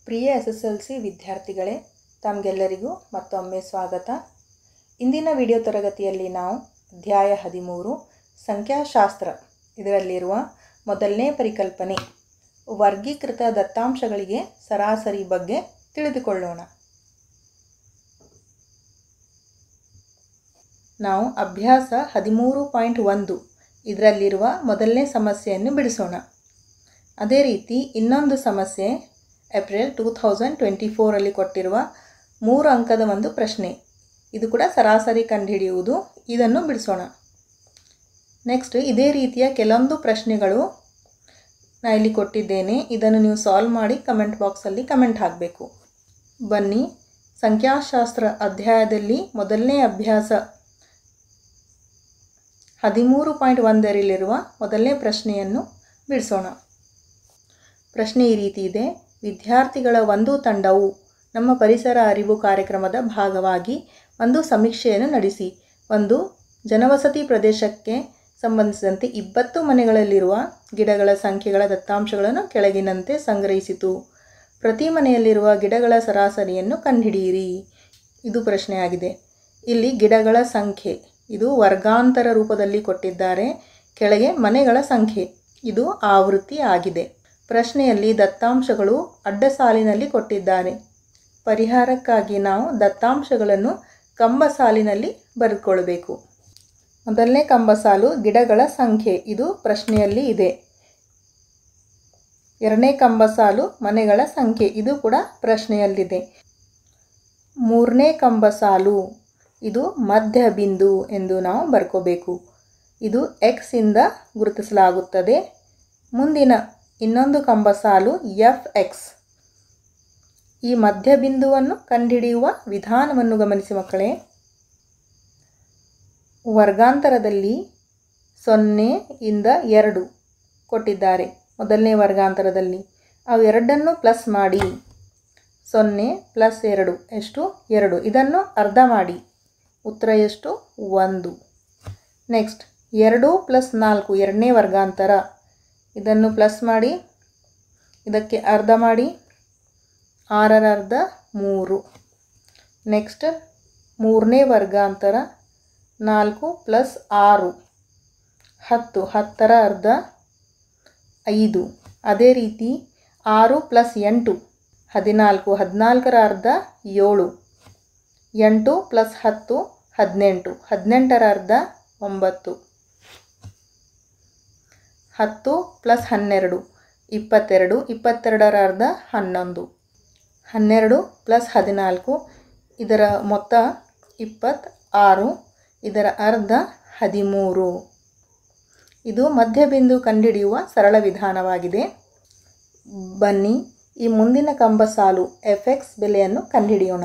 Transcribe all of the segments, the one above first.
ಪ್ರಿಯ S S L C ವಿದ್ಯಾರ್ಥಿಗಳೇ ತಮಗೆಲ್ಲರಿಗೂ ಮತ್ತೊಮ್ಮೆ ಸ್ವಾಗತ ಇಂದಿನ ವಿಡಿಯೋ ತರಗತಿಯಲ್ಲಿ ನಾವು ಅಧ್ಯಾಯ ಹದಿಮೂರು ಸಂಖ್ಯಾಶಾಸ್ತ್ರ ಇದರಲ್ಲಿರುವ ಮೊದಲನೇ ಪರಿಕಲ್ಪನೆ ವರ್ಗೀಕೃತ ದತ್ತಾಂಶಗಳಿಗೆ ಸರಾಸರಿ ಬಗ್ಗೆ ತಿಳಿದುಕೊಳ್ಳೋಣ ನಾವು ಅಭ್ಯಾಸ ಹದಿಮೂರು ಪಾಯಿಂಟ್ ಒಂದು ಇದರಲ್ಲಿರುವ ಮೊದಲನೇ ಸಮಸ್ಯೆಯನ್ನು ಬಿಡಿಸೋಣ ಅದೇ ರೀತಿ ಇನ್ನೊಂದು ಸಮಸ್ಯೆ ಏಪ್ರಿಲ್ ಟೂ ಥೌಸಂಡ್ ಟ್ವೆಂಟಿ ಫೋರಲ್ಲಿ ಕೊಟ್ಟಿರುವ ಮೂರು ಅಂಕದ ಒಂದು ಪ್ರಶ್ನೆ ಇದು ಕೂಡ ಸರಾಸರಿ ಕಂಡುಹಿಡಿಯುವುದು ಇದನ್ನು ಬಿಡಿಸೋಣ ನೆಕ್ಸ್ಟ್ ಇದೇ ರೀತಿಯ ಕೆಲವೊಂದು ಪ್ರಶ್ನೆಗಳು ನಾ ಇಲ್ಲಿ ಕೊಟ್ಟಿದ್ದೇನೆ ಇದನ್ನು ನೀವು ಸಾಲ್ವ್ ಮಾಡಿ ಕಮೆಂಟ್ ಬಾಕ್ಸಲ್ಲಿ ಕಮೆಂಟ್ ಹಾಕಬೇಕು ಬನ್ನಿ ಸಂಖ್ಯಾಶಾಸ್ತ್ರ ಅಧ್ಯಾಯದಲ್ಲಿ ಮೊದಲನೇ ಅಭ್ಯಾಸ ಹದಿಮೂರು ಪಾಯಿಂಟ್ ಒಂದರಲ್ಲಿರುವ ಮೊದಲನೇ ಪ್ರಶ್ನೆಯನ್ನು ಬಿಡಿಸೋಣ ಪ್ರಶ್ನೆ ಈ ರೀತಿ ಇದೆ ವಿದ್ಯಾರ್ಥಿಗಳ ಒಂದು ತಂಡವು ನಮ್ಮ ಪರಿಸರ ಅರಿವು ಕಾರ್ಯಕ್ರಮದ ಭಾಗವಾಗಿ ಒಂದು ಸಮೀಕ್ಷೆಯನ್ನು ನಡೆಸಿ ಒಂದು ಜನವಸತಿ ಪ್ರದೇಶಕ್ಕೆ ಸಂಬಂಧಿಸಿದಂತೆ ಇಪ್ಪತ್ತು ಮನೆಗಳಲ್ಲಿರುವ ಗಿಡಗಳ ಸಂಖ್ಯೆಗಳ ದತ್ತಾಂಶಗಳನ್ನು ಕೆಳಗಿನಂತೆ ಸಂಗ್ರಹಿಸಿತು ಪ್ರತಿ ಮನೆಯಲ್ಲಿರುವ ಗಿಡಗಳ ಸರಾಸರಿಯನ್ನು ಕಂಡುಹಿಡಿಯಿರಿ ಇದು ಪ್ರಶ್ನೆಯಾಗಿದೆ ಇಲ್ಲಿ ಗಿಡಗಳ ಸಂಖ್ಯೆ ಇದು ವರ್ಗಾಂತರ ರೂಪದಲ್ಲಿ ಕೊಟ್ಟಿದ್ದಾರೆ ಕೆಳಗೆ ಮನೆಗಳ ಸಂಖ್ಯೆ ಇದು ಆವೃತ್ತಿ ಆಗಿದೆ ಪ್ರಶ್ನೆಯಲ್ಲಿ ದತ್ತಾಂಶಗಳು ಅಡ್ಡ ಸಾಲಿನಲ್ಲಿ ಕೊಟ್ಟಿದ್ದಾರೆ ಪರಿಹಾರಕ್ಕಾಗಿ ನಾವು ದತ್ತಾಂಶಗಳನ್ನು ಕಂಬ ಸಾಲಿನಲ್ಲಿ ಬರೆದುಕೊಳ್ಬೇಕು ಮೊದಲನೇ ಕಂಬ ಸಾಲು ಗಿಡಗಳ ಸಂಖ್ಯೆ ಇದು ಪ್ರಶ್ನೆಯಲ್ಲಿ ಇದೆ ಎರಡನೇ ಕಂಬ ಸಾಲು ಮನೆಗಳ ಸಂಖ್ಯೆ ಇದು ಕೂಡ ಪ್ರಶ್ನೆಯಲ್ಲಿದೆ ಮೂರನೇ ಕಂಬ ಸಾಲು ಇದು ಮಧ್ಯ ಬಿಂದು ಎಂದು ನಾವು ಬರ್ಕೋಬೇಕು ಇದು ಎಕ್ಸ್ ಇಂದ ಗುರುತಿಸಲಾಗುತ್ತದೆ ಮುಂದಿನ ಇನ್ನೊಂದು ಕಂಬ ಸಾಲು ಎಫ್ ಎಕ್ಸ್ ಈ ಮಧ್ಯ ಬಿಂದುವನ್ನು ಕಂಡುಹಿಡಿಯುವ ವಿಧಾನವನ್ನು ಗಮನಿಸಿ ಮಕ್ಕಳೇ ವರ್ಗಾಂತರದಲ್ಲಿ ಸೊನ್ನೆ ಇಂದ ಎರಡು ಕೊಟ್ಟಿದ್ದಾರೆ ಮೊದಲನೇ ವರ್ಗಾಂತರದಲ್ಲಿ ಅವು ಎರಡನ್ನು ಪ್ಲಸ್ ಮಾಡಿ ಸೊನ್ನೆ ಪ್ಲಸ್ ಎರಡು ಎಷ್ಟು ಎರಡು ಇದನ್ನು ಅರ್ಧ ಮಾಡಿ ಉತ್ತರ ಎಷ್ಟು ಒಂದು ನೆಕ್ಸ್ಟ್ ಎರಡು ಪ್ಲಸ್ ನಾಲ್ಕು ಎರಡನೇ ವರ್ಗಾಂತರ ಇದನ್ನು ಪ್ಲಸ್ ಮಾಡಿ ಇದಕ್ಕೆ ಅರ್ಧ ಮಾಡಿ ಆರರ ಅರ್ಧ ಮೂರು ನೆಕ್ಸ್ಟ್ ಮೂರನೇ ವರ್ಗಾಂತರ ನಾಲ್ಕು ಪ್ಲಸ್ ಆರು ಹತ್ತು ಹತ್ತರ ಅರ್ಧ ಐದು ಅದೇ ರೀತಿ ಆರು ಪ್ಲಸ್ ಎಂಟು ಹದಿನಾಲ್ಕು ಹದಿನಾಲ್ಕರ ಅರ್ಧ ಏಳು ಎಂಟು ಪ್ಲಸ್ ಹತ್ತು ಹದಿನೆಂಟು ಹದಿನೆಂಟರ ಅರ್ಧ ಒಂಬತ್ತು ಹತ್ತು ಪ್ಲಸ್ ಹನ್ನೆರಡು ಇಪ್ಪತ್ತೆರಡು ಇಪ್ಪತ್ತೆರಡರ ಅರ್ಧ ಹನ್ನೊಂದು ಹನ್ನೆರಡು ಪ್ಲಸ್ ಹದಿನಾಲ್ಕು ಇದರ ಮೊತ್ತ ಇಪ್ಪತ್ತಾರು ಇದರ ಅರ್ಧ ಹದಿಮೂರು ಇದು ಮಧ್ಯಬಿಂದು ಕಂಡುಹಿಡಿಯುವ ಸರಳ ವಿಧಾನವಾಗಿದೆ ಬನ್ನಿ ಈ ಮುಂದಿನ ಕಂಬ ಸಾಲು ಎಫ್ ಎಕ್ಸ್ ಬೆಲೆಯನ್ನು ಕಂಡುಹಿಡಿಯೋಣ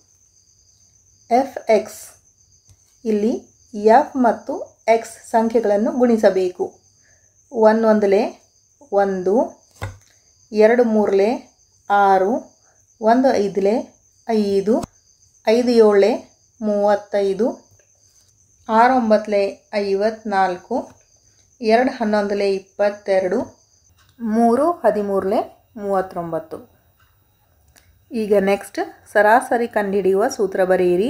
ಎಫ್ ಎಕ್ಸ್ ಇಲ್ಲಿ ಎಫ್ ಮತ್ತು ಎಕ್ಸ್ ಸಂಖ್ಯೆಗಳನ್ನು ಗುಣಿಸಬೇಕು ಒನ್ ಒಂದಲೇ ಒಂದು ಎರಡು ಮೂರಲೆ ಆರು ಒಂದು ಐದಲೆ ಐದು ಐದು ಏಳಲೆ ಮೂವತ್ತೈದು ಆರು ಒಂಬತ್ತಲೆ ಐವತ್ನಾಲ್ಕು ಎರಡು ಹನ್ನೊಂದಲೆ ಇಪ್ಪತ್ತೆರಡು ಮೂರು ಹದಿಮೂರಲೆ ಮೂವತ್ತೊಂಬತ್ತು ಈಗ ನೆಕ್ಸ್ಟ್ ಸರಾಸರಿ ಕಂಡುಹಿಡಿಯುವ ಸೂತ್ರ ಬರೆಯಿರಿ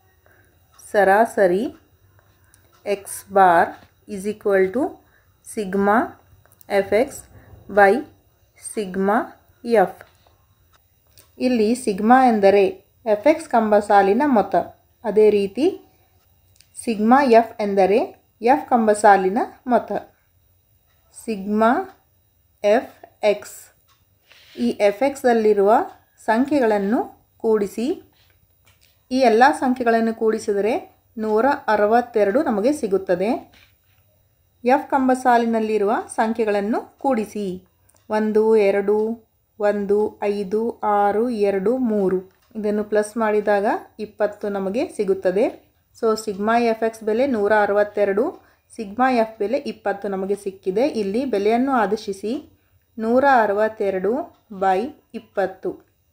ಸರಾಸರಿ X bar is equal to sigma F X by sigma F ಇಲ್ಲಿ ಸಿಗ್ಮಾ ಎಂದರೆ ಎಫ್ ಎಕ್ಸ್ ಕಂಬ ಸಾಲಿನ ಮೊತ್ತ ಅದೇ ರೀತಿ ಸಿಗ್ಮಾ ಎಫ್ ಎಂದರೆ ಎಫ್ ಕಂಬ ಸಾಲಿನ ಮೊತ್ತ ಸಿಗ್ಮಾ ಎಫ್ ಎಕ್ಸ್ ಈ ಎಫ್ ಎಕ್ಸಲ್ಲಿರುವ ಸಂಖ್ಯೆಗಳನ್ನು ಕೂಡಿಸಿ ಈ ಎಲ್ಲ ಸಂಖ್ಯೆಗಳನ್ನು ಕೂಡಿಸಿದರೆ ನೂರ ಅರವತ್ತೆರಡು ನಮಗೆ ಸಿಗುತ್ತದೆ ಎಫ್ ಕಂಬ ಸಾಲಿನಲ್ಲಿರುವ ಸಂಖ್ಯೆಗಳನ್ನು ಕೂಡಿಸಿ ಒಂದು ಎರಡು ಒಂದು ಐದು ಆರು ಎರಡು ಮೂರು ಇದನ್ನು ಪ್ಲಸ್ ಮಾಡಿದಾಗ ಇಪ್ಪತ್ತು ನಮಗೆ ಸಿಗುತ್ತದೆ ಸೊ ಸಿಗ್ಮಾ ಎಫ್ ಎಕ್ಸ್ ಬೆಲೆ ನೂರ ಅರವತ್ತೆರಡು ಸಿಗ್ಮಾ ಎಫ್ ಬೆಲೆ ಇಪ್ಪತ್ತು ನಮಗೆ ಸಿಕ್ಕಿದೆ ಇಲ್ಲಿ ಬೆಲೆಯನ್ನು ಆದೇಶಿಸಿ ನೂರ ಅರವತ್ತೆರಡು ಬೈ ಇಪ್ಪತ್ತು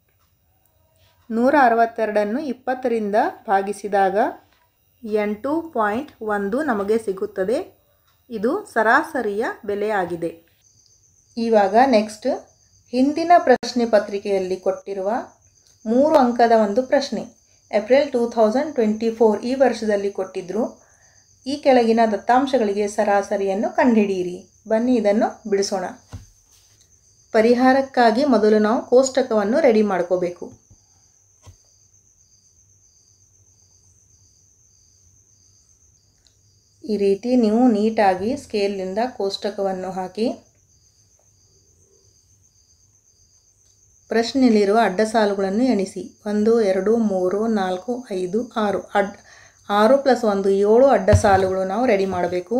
ನೂರ ಅರವತ್ತೆರಡನ್ನು ಇಪ್ಪತ್ತರಿಂದ ಭಾಗಿಸಿದಾಗ ಎಂಟು ಪಾಯಿಂಟ್ ಒಂದು ನಮಗೆ ಸಿಗುತ್ತದೆ ಇದು ಸರಾಸರಿಯ ಬೆಲೆಯಾಗಿದೆ ಇವಾಗ ನೆಕ್ಸ್ಟ್ ಹಿಂದಿನ ಪ್ರಶ್ನೆ ಪತ್ರಿಕೆಯಲ್ಲಿ ಕೊಟ್ಟಿರುವ ಮೂರು ಅಂಕದ ಒಂದು ಪ್ರಶ್ನೆ April two thousand twenty four ಈ ವರ್ಷದಲ್ಲಿ ಕೊಟ್ಟಿದ್ದರು ಈ ಕೆಳಗಿನ ದತ್ತಾಂಶಗಳಿಗೆ ಸರಾಸರಿಯನ್ನು ಕಂಡುಹಿಡಿಯಿರಿ ಬನ್ನಿ ಇದನ್ನು ಬಿಡಿಸೋಣ ಪರಿಹಾರಕ್ಕಾಗಿ ಮೊದಲು ನಾವು ಕೋಷ್ಟಕವನ್ನು ರೆಡಿ ಮಾಡ್ಕೋಬೇಕು ಈ ರೀತಿ ನೀವು ನೀಟಾಗಿ ಸ್ಕೇಲ್ನಿಂದ ಕೋಷ್ಟಕವನ್ನು ಹಾಕಿ ಪ್ರಶ್ನೆಯಲ್ಲಿರುವ ಅಡ್ಡ ಸಾಲುಗಳನ್ನು ಎಣಿಸಿ ಒಂದು ಎರಡು ಮೂರು ನಾಲ್ಕು ಐದು ಆರು ಅಡ್ ಆರು ಪ್ಲಸ್ ಒಂದು ಏಳು ಅಡ್ಡ ಸಾಲುಗಳು ನಾವು ರೆಡಿ ಮಾಡಬೇಕು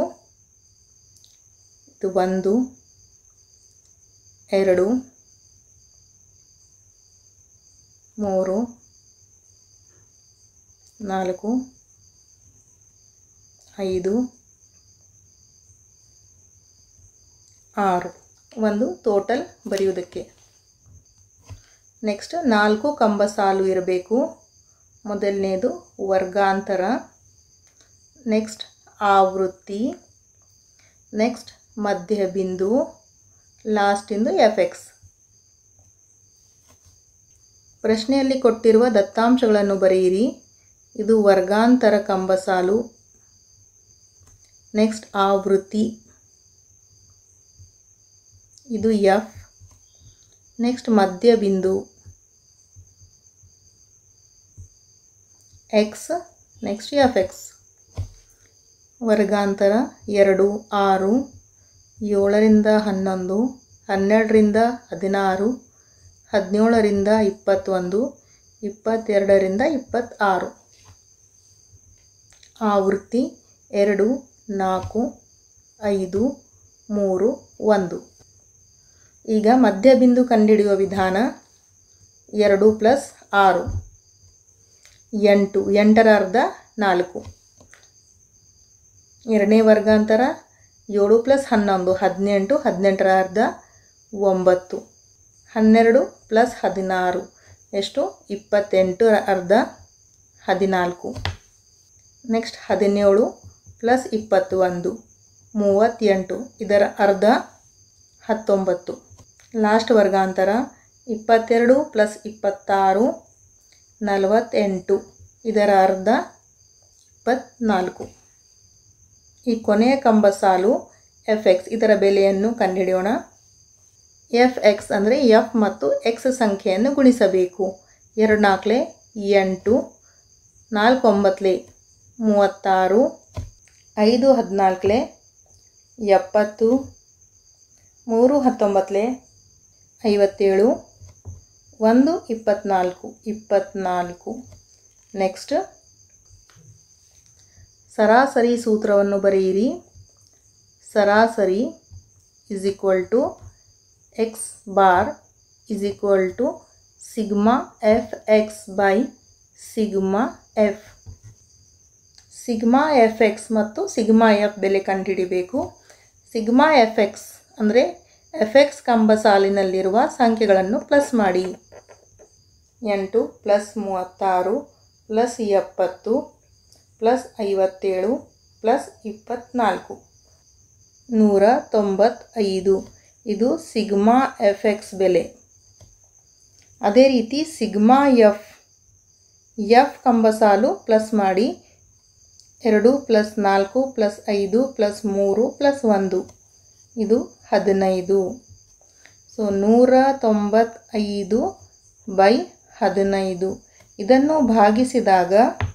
ಇದು ಒಂದು ಎರಡು ಮೂರು ನಾಲ್ಕು ಐದು ಆರು ಒಂದು ಟೋಟಲ್ ಬರೆಯುವುದಕ್ಕೆ ನೆಕ್ಸ್ಟ್ ನಾಲ್ಕು ಕಂಬ ಸಾಲು ಇರಬೇಕು ಮೊದಲನೇದು ವರ್ಗಾಂತರ ನೆಕ್ಸ್ಟ್ ಆವೃತ್ತಿ ನೆಕ್ಸ್ಟ್ ಮಧ್ಯಬಿಂದು ಲಾಸ್ಟಿಂದು ಎಫ್ ಎಕ್ಸ್ ಪ್ರಶ್ನೆಯಲ್ಲಿ ಕೊಟ್ಟಿರುವ ದತ್ತಾಂಶಗಳನ್ನು ಬರೆಯಿರಿ ಇದು ವರ್ಗಾಂತರ ಕಂಬ ಸಾಲು ನೆಕ್ಸ್ಟ್ ಆವೃತ್ತಿ ಇದು ಎಫ್ ನೆಕ್ಸ್ಟ್ ಮಧ್ಯಬಿಂದು ಎಕ್ಸ್ ನೆಕ್ಸ್ಟ್ ಎಫ್ ಎಕ್ಸ್ ವರ್ಗಾಂತರ ಎರಡು ಆರು ಏಳರಿಂದ ಹನ್ನೊಂದು ಹನ್ನೆರಡರಿಂದ ಹದಿನಾರು ಹದಿನೇಳರಿಂದ ಇಪ್ಪತ್ತೊಂದು ಇಪ್ಪತ್ತೆರಡರಿಂದ ಇಪ್ಪತ್ತಾರು ಆವೃತ್ತಿ ಎರಡು ನಾಲ್ಕು ಐದು ಮೂರು ಒಂದು ಈಗ ಮಧ್ಯಬಿಂದು ಕಂಡುಹಿಡಿಯುವ ವಿಧಾನ ಎರಡು ಪ್ಲಸ್ ಆರು ಎಂಟು ಎಂಟರ ಅರ್ಧ ನಾಲ್ಕು ಎರಡನೇ ವರ್ಗಾಂತರ ಏಳು ಪ್ಲಸ್ ಹನ್ನೊಂದು ಹದಿನೆಂಟು ಹದಿನೆಂಟರ ಅರ್ಧ ಒಂಬತ್ತು ಹನ್ನೆರಡು ಪ್ಲಸ್ ಹದಿನಾರು ಎಷ್ಟು ಇಪ್ಪತ್ತೆಂಟು ಅರ್ಧ ಹದಿನಾಲ್ಕು ನೆಕ್ಸ್ಟ್ ಹದಿನೇಳು ಪ್ಲಸ್ ಇಪ್ಪತ್ತೊಂದು ಮೂವತ್ತೆಂಟು ಇದರ ಅರ್ಧ ಹತ್ತೊಂಬತ್ತು ಲಾಸ್ಟ್ ವರ್ಗಾಂತರ ಇಪ್ಪತ್ತೆರಡು ಪ್ಲಸ್ ಇಪ್ಪತ್ತಾರು ನಲವತ್ತೆಂಟು ಇದರ ಅರ್ಧ ಇಪ್ಪತ್ತ್ನಾಲ್ಕು ಈ ಕೊನೆಯ ಕಂಬ ಸಾಲು ಎಫ್ ಎಕ್ಸ್ ಇದರ ಬೆಲೆಯನ್ನು ಕಂಡುಹಿಡಿಯೋಣ ಎಫ್ ಎಕ್ಸ್ ಅಂದರೆ ಎಫ್ ಮತ್ತು ಎಕ್ಸ್ ಸಂಖ್ಯೆಯನ್ನು ಗುಣಿಸಬೇಕು ಎರಡು ನಾಲ್ಕಲೆ ಎಂಟು ನಾಲ್ಕು ಒಂಬತ್ತಲೆ ಮೂವತ್ತಾರು ಐದು ಹದಿನಾಲ್ಕಲೆ ಎಪ್ಪತ್ತು ಮೂರು ಹತ್ತೊಂಬತ್ತಲೆ ಐವತ್ತೇಳು ಒಂದು ಇಪ್ಪತ್ತ್ನಾಲ್ಕು ಇಪ್ಪತ್ತ್ನಾಲ್ಕು ನೆಕ್ಸ್ಟ್ ಸರಾಸರಿ ಸೂತ್ರವನ್ನು ಬರೆಯಿರಿ ಸರಾಸರಿ is equal to X bar is equal to sigma F X by sigma F sigma F X ಮತ್ತು ಸಿಗ್ಮಾ ಎಫ್ ಬೆಲೆ ಕಂಡುಹಿಡಿಬೇಕು ಸಿಗ್ಮಾ ಎಫ್ ಎಕ್ಸ್ ಅಂದರೆ ಎಫ್ ಎಕ್ಸ್ ಕಂಬ ಸಾಲಿನಲ್ಲಿರುವ ಸಂಖ್ಯೆಗಳನ್ನು ಪ್ಲಸ್ ಮಾಡಿ ಎಂಟು ಪ್ಲಸ್ ಮೂವತ್ತಾರು ಪ್ಲಸ್ ಎಪ್ಪತ್ತು ಪ್ಲಸ್ ಐವತ್ತೇಳು ಪ್ಲಸ್ ಇಪ್ಪತ್ತ್ನಾಲ್ಕು ನೂರ ತೊಂಬತ್ತೈದು ಇದು ಸಿಗ್ಮಾ ಎಫ್ ಎಕ್ಸ್ ಬೆಲೆ ಅದೇ ರೀತಿ ಸಿಗ್ಮಾ ಎಫ್ ಎಫ್ ಕಂಬ ಸಾಲು ಪ್ಲಸ್ ಮಾಡಿ ಎರಡು ಪ್ಲಸ್ ನಾಲ್ಕು ಪ್ಲಸ್ ಐದು ಪ್ಲಸ್ ಮೂರು ಪ್ಲಸ್ ಒಂದು ಇದು ಹದಿನೈದು ಸೊ ನೂರ ತೊಂಬತ್ತೈದು ಬೈ ಹದಿನೈದು ಇದನ್ನು ಭಾಗಿಸಿದಾಗ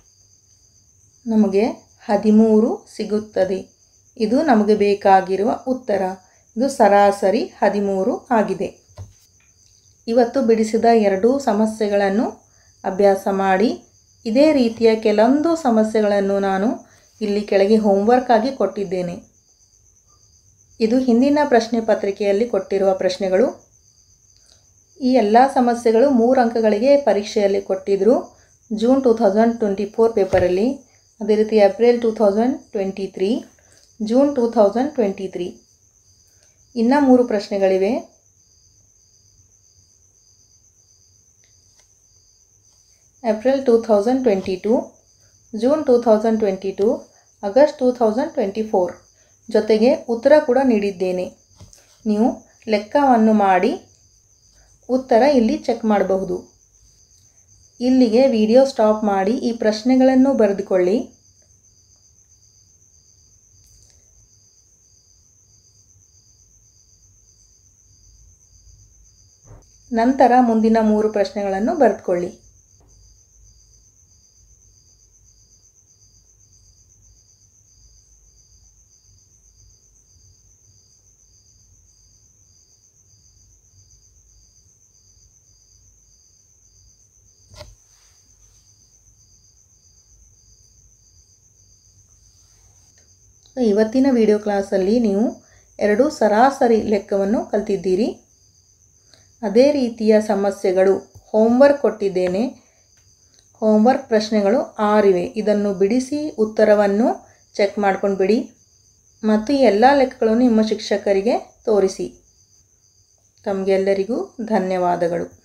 ನಮಗೆ ಹದಿಮೂರು ಸಿಗುತ್ತದೆ ಇದು ನಮಗೆ ಬೇಕಾಗಿರುವ ಉತ್ತರ ಇದು ಸರಾಸರಿ ಹದಿಮೂರು ಆಗಿದೆ ಇವತ್ತು ಬಿಡಿಸಿದ ಎರಡೂ ಸಮಸ್ಯೆಗಳನ್ನು ಅಭ್ಯಾಸ ಮಾಡಿ ಇದೇ ರೀತಿಯ ಕೆಲವೊಂದು ಸಮಸ್ಯೆಗಳನ್ನು ನಾನು ಇಲ್ಲಿ ಕೆಳಗೆ ಹೋಮ್ವರ್ಕ್ ಆಗಿ ಕೊಟ್ಟಿದ್ದೇನೆ ಇದು ಹಿಂದಿನ ಪ್ರಶ್ನೆ ಪತ್ರಿಕೆಯಲ್ಲಿ ಕೊಟ್ಟಿರುವ ಪ್ರಶ್ನೆಗಳು ಈ ಎಲ್ಲ ಸಮಸ್ಯೆಗಳು ಮೂರು ಅಂಕಗಳಿಗೆ ಪರೀಕ್ಷೆಯಲ್ಲಿ ಕೊಟ್ಟಿದ್ದರು June two thousand twenty four ಪೇಪರಲ್ಲಿ ಅದೇ ರೀತಿ April two thousand twenty three June two thousand twenty three ಇನ್ನೂ ಮೂರು ಪ್ರಶ್ನೆಗಳಿವೆ April two thousand twenty two June two thousand twenty two August two thousand twenty four ಜೊತೆಗೆ ಉತ್ತರ ಕೂಡ ನೀಡಿದ್ದೇನೆ ನೀವು ಲೆಕ್ಕವನ್ನು ಮಾಡಿ ಉತ್ತರ ಇಲ್ಲಿ ಚೆಕ್ ಮಾಡಬಹುದು ಇಲ್ಲಿಗೆ ವಿಡಿಯೋ ಸ್ಟಾಪ್ ಮಾಡಿ ಈ ಪ್ರಶ್ನೆಗಳನ್ನು ಬರೆದುಕೊಳ್ಳಿ ನಂತರ ಮುಂದಿನ ಮೂರು ಪ್ರಶ್ನೆಗಳನ್ನು ಬರೆದುಕೊಳ್ಳಿ ಇವತ್ತಿನ ವಿಡಿಯೋ ಕ್ಲಾಸಲ್ಲಿ ನೀವು ಎರಡು ಸರಾಸರಿ ಲೆಕ್ಕವನ್ನು ಕಲ್ತಿದ್ದೀರಿ ಅದೇ ರೀತಿಯ ಸಮಸ್ಯೆಗಳು ಹೋಮ್ವರ್ಕ್ ಕೊಟ್ಟಿದ್ದೇನೆ ಹೋಮ್ವರ್ಕ್ ಪ್ರಶ್ನೆಗಳು ಆರಿವೆ ಇದನ್ನು ಬಿಡಿಸಿ ಉತ್ತರವನ್ನು ಚೆಕ್ ಮಾಡ್ಕೊಂಡು ಬಿಡಿ ಮತ್ತು ಈ ಎಲ್ಲ ಲೆಕ್ಕಗಳನ್ನು ನಿಮ್ಮ ಶಿಕ್ಷಕರಿಗೆ ತೋರಿಸಿ ತಮಗೆಲ್ಲರಿಗೂ ಧನ್ಯವಾದಗಳು